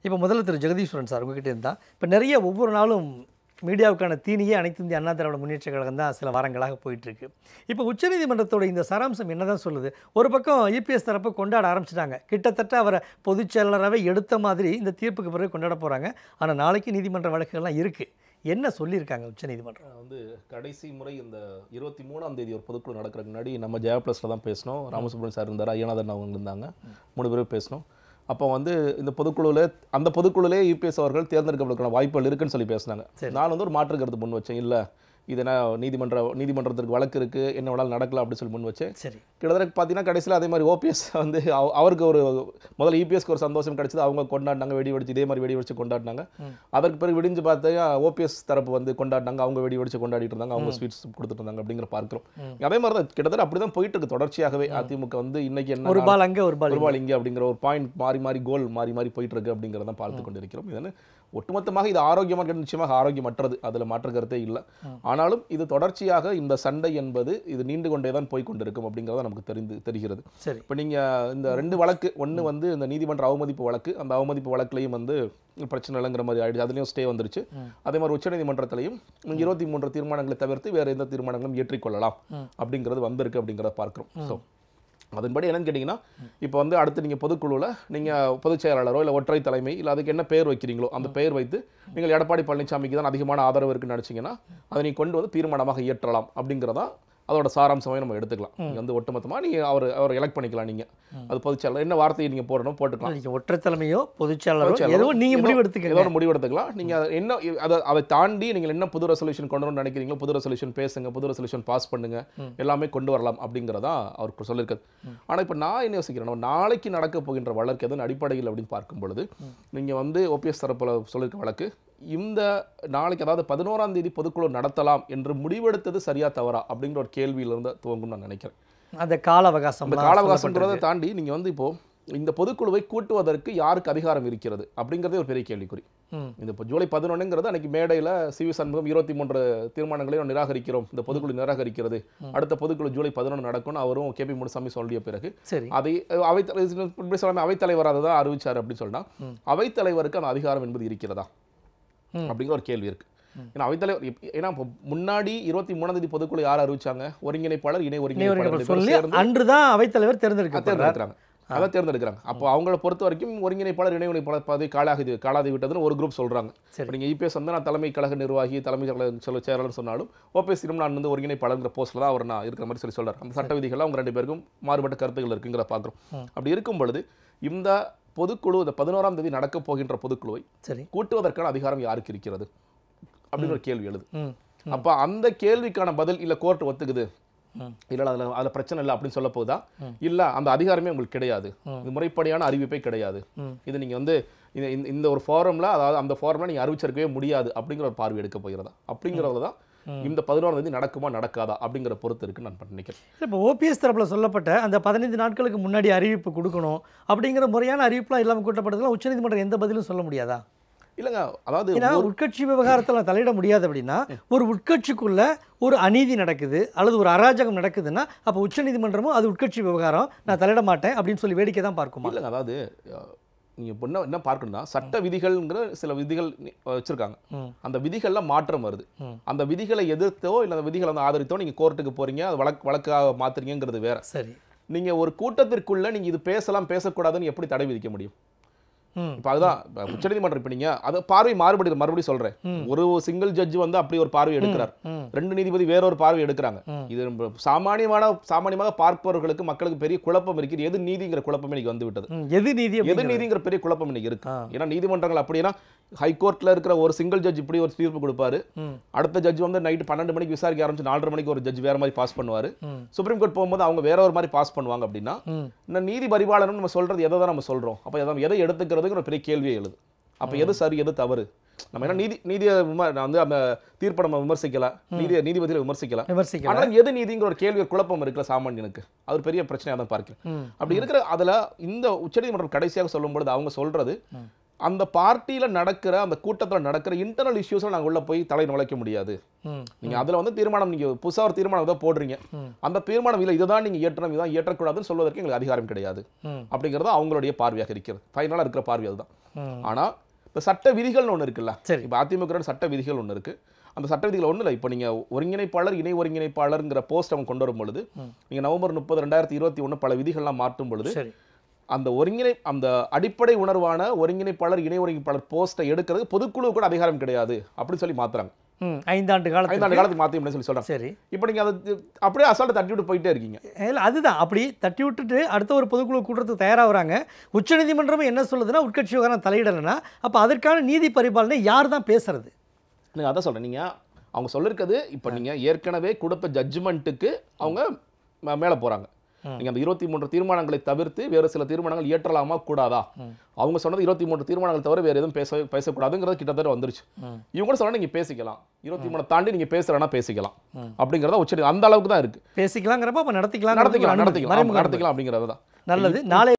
இப்போ முதல்ல திரு ஜெகதீஸ்வரன் சார் உங்ககிட்ட இருந்தா இப்போ நிறைய ஒவ்வொரு நாளும் மீடியாவுக்கான தீனியே அனைத்து இந்திய அண்ணா திராவிட முன்னேற்ற கழகம் தான் சில வாரங்களாக போயிட்டு இருக்கு இப்போ உச்சநீதிமன்றத்தோட இந்த சாராம்சம் என்னதான் சொல்லுது ஒரு பக்கம் இபிஎஸ் தரப்பு கொண்டாட ஆரம்பிச்சிட்டாங்க கிட்டத்தட்ட அவரை பொதுச் செயலாளராகவே எடுத்த மாதிரி இந்த தீர்ப்புக்கு பிறகு கொண்டாட போகிறாங்க ஆனால் நாளைக்கு நீதிமன்ற வழக்குகள்லாம் இருக்குது என்ன சொல்லியிருக்காங்க உச்சநீதிமன்றம் வந்து கடைசி முறை இந்த இருபத்தி மூணாம் தேதி ஒரு பொதுக்குழு நடக்கிறதுக்கு முன்னாடி நம்ம ஜெயா ப்ளஸில் தான் பேசினோம் ராமசுப்ரமணியம் சார் இருந்தார் ஐயநாதன் அவங்க இருந்தாங்க மூணு பேரும் பேசினோம் அப்போ வந்து இந்த பொதுக்குழுவில் அந்த பொதுக்குழுலே யூபிஎஸ் அவர்கள் தேர்ந்தெடுக்கப்படுகிற வாய்ப்புகள் இருக்குன்னு சொல்லி பேசினாங்க நான் வந்து ஒரு மாற்று கருத்து முன் வச்சேன் இல்லை இது என்ன நீதிமன்ற நீதிமன்றத்திற்கு வழக்கு இருக்குது என்ன வேணாலும் நடக்கலாம் அப்படின்னு சொல்லி முன் வச்சேன் சரி கிட்டத்தட்ட பார்த்தீங்கன்னா கடைசியில் அதே மாதிரி ஓபிஎஸ் வந்து அவ- அவருக்கு ஒரு முதல்ல இபிஎஸ்க்கு ஒரு சந்தோஷம் கிடைச்சது அவங்க கொண்டாடினாங்க வெடி வெடிச்சு இதே மாதிரி வெடி வெடிச்சு கொண்டாடினாங்க அதற்கு பிறகு விடிஞ்சு பார்த்தா ஓபிஎஸ் தரப்பு வந்து கொண்டாடினாங்க அவங்க வெடி வெடிச்சு கொண்டாடிட்டு இருந்தாங்க அவங்க ஸ்வீட்ஸ் கொடுத்துட்டு இருந்தாங்க அப்படிங்கிற பார்க்கிறோம் அதே மாதிரி தான் கிட்டத்தட்ட அப்படி தான் போயிட்டு இருக்கு தொடர்ச்சியாகவே அதிமுக வந்து இன்னைக்கு என்ன ஒரு பால் அங்கே ஒரு பால் ஒரு பால் இங்கே அப்படிங்கிற ஒரு பாயிண்ட் மாறி மாறி கோல் மாறி மாறி போயிட்டு இருக்கு அப்படிங்கிறத பார்த்து கொண்டிருக்கிறோம் இது வந்து ஒட்டுமொத்தமாக இது ஆரோக்கியமாக நிச்சயமாக ஆரோக்கியமற்றது அதில் மாற்று கருத்தே இல்லை ஆனாலும் இது தொடர்ச்சியாக இந்த சண்டை என்பது இது நீண்டு கொண்டே தான் போய் கொண்டிருக்கும் அப்படிங்கிறத நமக்கு தெரிந்து தெரிகிறது சரி இப்போ நீங்கள் இந்த ரெண்டு வழக்கு ஒன்று வந்து இந்த நீதிமன்ற அவமதிப்பு வழக்கு அந்த அவமதிப்பு வழக்குலையும் வந்து பிரச்சனை இல்லைங்கிற மாதிரி ஆயிடுச்சு அதுலேயும் ஸ்டே வந்துருச்சு அதே மாதிரி உச்சநீதிமன்றத்திலையும் இருபத்தி மூன்று தீர்மானங்களை தவிர்த்து வேறு எந்த தீர்மானங்களும் ஏற்றிக்கொள்ளலாம் அப்படிங்கிறது வந்திருக்கு அப்படிங்கிறத பார்க்குறோம் ஸோ அதன்படி என்னன்னு கேட்டிங்கன்னா இப்போ வந்து அடுத்து நீங்கள் பொதுக்குழுவில் நீங்கள் பொதுச் செயலாளரோ இல்லை ஒற்றை தலைமை இல்லை அதுக்கு என்ன பெயர் வைக்கிறீங்களோ அந்த பெயர் வைத்து நீங்கள் எடப்பாடி பழனிசாமிக்கு தான் அதிகமான ஆதரவு இருக்குன்னு நினச்சிங்கன்னா அதை நீங்கள் கொண்டு வந்து தீர்மானமாக இயற்றலாம் அப்படிங்கிறதா அதோட சாராம்சமே நம்ம எடுத்துக்கலாம் நீங்கள் வந்து ஒட்டுமொத்தமாக நீங்கள் அவர் அவர் எலெக்ட் பண்ணிக்கலாம் நீங்கள் அது பொதுச் செயலாளர் என்ன வார்த்தையை நீங்கள் போடணும் போட்டுக்கலாம் நீங்கள் ஒற்றை தலைமையோ பொதுச்செயலாளரோ பொதுச்செயலாளரோ, எதுவும் நீங்கள் ஏதோ- முடிவு ஏதோ எடுத்துக்கங்க ஒரு முடிவு எடுத்துக்கலாம் நீங்க அதை என்ன அதை அதை தாண்டி நீங்கள் என்ன புது ரெசல்யூஷன் கொண்டு வரணும்னு நினைக்கிறீங்களோ புது ரெசல்யூஷன் பேசுங்க புது ரெசல்யூஷன் பாஸ் பண்ணுங்க எல்லாமே கொண்டு வரலாம் அப்படிங்கிறதா அவருக்கு சொல்லியிருக்காரு ஆனா இப்போ நான் என்ன யோசிக்கிறேன் நம்ம நாளைக்கு நடக்க போகின்ற வழக்கு எதன் அடிப்படையில் அப்படின்னு பார்க்கும் பொழுது நீங்க வந்து ஓபிஎஸ் தரப்புல சொல்லியிருக்க வழக்கு இந்த நாளைக்கு அதாவது பதினோராம் தேதி பொதுக்குழு நடத்தலாம் என்று முடிவெடுத்தது சரியா தவறா அப்படிங்கிற ஒரு கேள்வியிலிருந்து துவங்கும் நான் நினைக்கிறேன் அந்த கால அவகாசம் அந்த கால அவகாசங்கிறத தாண்டி நீங்க வந்து இப்போ இந்த பொதுக்குழுவை கூட்டுவதற்கு யாருக்கு அதிகாரம் இருக்கிறது அப்படிங்கிறதே ஒரு பெரிய கேள்விக்குறி ம். இந்த இப்போ ஜூலை பதினொன்றுங்கிறது அன்னைக்கு மேடையில் சிவி சண்முகம் இருபத்தி மூன்று தீர்மானங்களையும் நிராகரிக்கிறோம் இந்த பொதுக்குழு நிராகரிக்கிறது அடுத்த பொதுக்குழு ஜூலை பதினொன்று நடக்கும்னு அவரும் கேபி முனுசாமி சொல்லிய பிறகு சரி அதை அவை இப்படி சொல்லாம அவைத்தலைவர் அதை தான் அறிவிச்சார் அப்படின்னு சொன்னா அவைத்தலைவருக்கு அந்த அதிகாரம் என்பது இருக்கிறதா ம். அப்படிங்கிற ஒரு கேள்வி இருக்கு ஏன்னா அவைத்தலைவர் இப்ப- ஏன்னா இப்போ முன்னாடி இருபத்தி மூணாம் தேதி பொதுக்குழு யார் அறிவிச்சாங்க ஒருங்கிணைப்பாளர் இணை ஒருங்கிணைப்பாளர் நீங்க ரெண்டு சொல்லி பேரும் சேர்ந்து அன்று தான் அவைத்தலைவர் தேர்ந்தெடுக்கப்படுறார் தேர்ந்தெடுக்கிறாங்க அதான் தேர்ந்தெடுக்கிறாங்க அப்போ அவங்கள பொறுத்த வரைக்கும் ஒருங்கிணைப்பாளர் இணை ஒருங்கிணைப்பாளர் பதவி காலாகி காலாதி விட்டதுன்னு ஒரு குரூப் சொல்றாங்க சரி. இப்போ நீங்கள் இபிஎஸ் வந்து நான் தலைமை கழக நிர்வாகி தலைமை கழக சொல்ல செயலாளர் சொன்னாலும் ஓபிஎஸ் இன்னும் நான் வந்து ஒருங்கிணைப்பாளர்ங்கிற போஸ்ட்டில் தான் அவர் நான் இருக்கிற மாதிரி சொல்லி சொல்றாரு அந்த சட்ட விதிகள் அவங்க ரெண்டு பேருக்கும் மாறுபட்ட கருத்துக்கள் இருக்குங்கிற பார்க்குறோம் அப்படி இருக்கும் பொழுது இந்த பொதுக்குழு இந்த பதினோராம் தேதி நடக்கப் போகின்ற பொதுக்குழுவை சரி கூட்டுவதற்கான அதிகாரம் யாருக்கு இருக்கிறது அப்படின்னு ஒரு கேள்வி எழுது ம் அப்ப அந்த கேள்விக்கான பதில் இல்ல கோர்ட் ஒத்துக்குது ம். இல்ல அதுல அதுல பிரச்சனை இல்லை அப்படின்னு சொல்ல போகுதா இல்ல அந்த அதிகாரமே உங்களுக்கு கிடையாது இது முறைப்படியான அறிவிப்பே கிடையாது ம். இது நீங்க வந்து இந்த- இந்த- இந்த ஒரு ஃபாரம்ல அதாவது அந்த ஃபாரம்ல நீங்க அறிவிச்சிருக்கவே முடியாது அப்படிங்கிற ஒரு பார்வை எடுக்க போகிறதா அப்படிங்கிறதுல தான் இந்த பதினோராம் தேதி நடக்குமா நடக்காதா அப்படிங்கிற பொறுத்து இருக்குன்னு நான் நினைக்கிறேன் இப்போ ஓபிஎஸ் தரப்பில் சொல்லப்பட்ட அந்த பதினைந்து நாட்களுக்கு முன்னாடி அறிவிப்பு கொடுக்கணும் அப்படிங்கிற முறையான அறிவிப்புலாம் இல்லாமல் கூட்டப்பட்டதுலாம் உச்சநீதிமன்றம் எந்த பதிலும் சொல்ல முடியாதா இல்லைங்க அதாவது ஏன்னா உட்கட்சி விவகாரத்தில் தலையிட முடியாது அப்படின்னா ஒரு உட்கட்சிக்குள்ள ஒரு அநீதி நடக்குது அல்லது ஒரு அராஜகம் நடக்குதுன்னா அப்போ உச்சநீதிமன்றமும் அது உட்கட்சி விவகாரம் நான் தலையிட மாட்டேன் அப்படின்னு சொல்லி வேடிக்கை தான் பார்க்குமா இல்லைங்க அதாவது அஹ், நீங்க இப்போ என்ன என்ன பார்க்கணும்னா சட்ட விதிகள்ங்கிற சில விதிகள் நி- வச்சிருக்காங்க ம். அந்த விதிகள்ல மாற்றம் வருது ம். அந்த விதிகளை எதிர்த்தோ இல்லை அந்த விதிகளை வந்து ஆதரித்தோ நீங்க கோர்ட்டுக்கு போறீங்க அது வழக்கு வழக்காக மாத்துறீங்கிறது வேற சரி நீங்க ஒரு கூட்டத்திற்குள்ள நீங்க இது பேசலாம் பேசக்கூடாதுன்னு எப்படி தடை விதிக்க முடியும் ம் இப்போ அதுதான் இப்ப உச்சநீதிமன்றம் இப்போ நீங்க அது பார்வை மாறுபடுது மறுபடியும் சொல்றேன் ஒரு சிங்கிள் ஜட்ஜ் வந்து அப்படி ஒரு பார்வை எடுக்கிறார் ம் ரெண்டு நீதிபதி வேற ஒரு பார்வை எடுக்கிறாங்க ம். இது நம்ம சாமானியமான சாமானியமாக பார்ப்பவர்களுக்கு மக்களுக்கு பெரிய குழப்பம் இருக்குது எது நீதிங்கிற குழப்பம் இன்னைக்கு வந்து விட்டது ம், எது நீதி எது அப்படிங்கிறது? நீதிங்கிற பெரிய குழப்பம் இன்னைக்கு இருக்கு ஆ. ஏன்னா நீதிமன்றங்கள் அப்படின்னா ஹைகோர்ட்ல இருக்கிற ஒரு சிங்கிள் ஜட்ஜ் இப்படி ஒரு தீர்ப்பு கொடுப்பாரு ம் அடுத்த ஜட்ஜ் வந்து நைட்டு பன்னெண்டு மணிக்கு விசாரிக்க ஆரம்பிச்சு நாலரை மணிக்கு ஒரு ஜட்ஜ் வேற மாதிரி பாஸ் பண்ணுவாரு ம் சுப்ரீம் கோர்ட் போகும்போது அவங்க வேற ஒரு மாதிரி பாஸ் பண்ணுவாங்க அப்படின்னா ம் இந்த நீதி பரிபாலனம் நம்ம சொல்றது எதை தான் நம்ம சொல்றோம் அப்போ எதை எதை எடுத்துக்கிறதுங்கிற ஒரு பெரிய கேள்வியே எழுது அப்போ எது சரி எது தவறு நம்ம என்ன நீதி நீதியை விம- நான் வந்து அந்த தீர்ப்பை நம்ம விமர்சிக்கல நீதியை நீதிபதியை விமர்சிக்கல விமர்சிக்கலாம் ஆனால் எது நீதிங்கிற ஒரு கேள்வி ஒரு குழப்பம் இருக்குல்ல சாமானியனுக்கு அது ஒரு பெரிய பிரச்சனையாக தான் பார்க்கிறேன் ம் அப்படி இருக்கிற அதுல இந்த உச்சநீதிமன்றம் கடைசியாக சொல்லும் பொழுது அவங்க சொல்றது அந்த பார்ட்டியில நடக்கிற அந்த கூட்டத்துல நடக்கிற இன்டர்னல் இஷ்யூஸ்ல நாங்க உள்ள போய் தலை நுழைக்க முடியாது ம் நீங்க அதுல வந்து தீர்மானம் நீங்க புதுசா ஒரு தீர்மானம் ஏதோ போடுறீங்க ம். அந்த தீர்மானம் இல்லை இதுதான் நீங்க ஏற்றணும் இதுதான் ஏற்றக்கூடாதுன்னு சொல்வதற்கு எங்களுக்கு அதிகாரம் கிடையாது ம் அப்படிங்கிறது அவங்களுடைய பார்வையாக இருக்கிறது ஃபைனலாக இருக்கிற பார்வை அதுதான் ம் ஆனா இப்போ சட்ட விதிகள்னு ஒன்று இருக்குல்ல சரி. இப்போ அதிமுக சட்ட விதிகள் ஒன்று இருக்கு அந்த சட்ட விதிகள் ஒன்றும் இல்லை இப்போ நீங்க ஒருங்கிணைப்பாளர் இணை ஒருங்கிணைப்பாளருங்கிற போஸ்ட் அவங்க கொண்டு வரும் பொழுது நீங்க நவம்பர் முப்பது ரெண்டாயிரத்தி இருபத்தி ஒன்று பல விதிகள்லாம் மாற்றும் பொழுது சரி அந்த ஒருங்கிணை அந்த அடிப்படை உணர்வான ஒருங்கிணைப்பாளர் இணை ஒருங்கிணைப்பாளர் போஸ்ட்டை எடுக்கிறது பொதுக்குழு கூட அதிகாரம் கிடையாது அப்படின்னு சொல்லி மாத்துறாங்க ம் ஐந்தாண்டு காலத்துக்கு ஐந்தாண்டு காலத்துக்கு மாற்றி அப்படின்னு சொல்லி சொல்றாங்க சரி இப்போ நீங்க அதை அப்படியே அசால்ட்டை தட்டி விட்டு போயிட்டே இருக்கீங்க இல்லை அதுதான் அப்படி தட்டி விட்டுட்டு அடுத்த ஒரு பொதுக்குழு கூட்டத்துக்கு தயாராகிறாங்க உச்சநீதிமன்றமும் என்ன சொல்லுதுன்னா உட்கட்சி விவகாரம் தலையிடலைன்னா அப்போ அதற்கான நீதி பரிபாலனை யார் தான் பேசுறது நீங்க அதான் சொல்றேன் நீங்க அவங்க சொல்லிருக்கிறது இப்போ நீங்க ஏற்கனவே கொடுத்த ஜட்ஜ்மெண்ட்டுக்கு அவங்க ம- மேல போறாங்க நீங்க அந்த இருபத்தி மூன்று தீர்மானங்களை தவிர்த்து வேறு சில தீர்மானங்கள் இயற்றலாமா கூடாதா அவங்க சொன்னது இருபத்தி மூன்று தீர்மானங்கள் தவிர வேறு எதுவும் பேச பேசக்கூடாதுங்கிறது கிட்டத்தட்ட வந்துருச்சு இவங்க கூட சொன்னா நீங்க பேசிக்கலாம் இருபத்தி மூணு தாண்டி நீங்க பேசுறேன்னா பேசிக்கலாம் அப்படிங்கிறத உச்ச அந்த அளவுக்கு தான் இருக்கு பேசிக்கலாங்கிறப்ப அப்போ நடத்திக்கலாம் நடத்திக்கலாம் நடத்திக்கலாம் ஆமா, நடத்திக்கலாம் அப்படிங்கிறது தான் நல்லது நாளை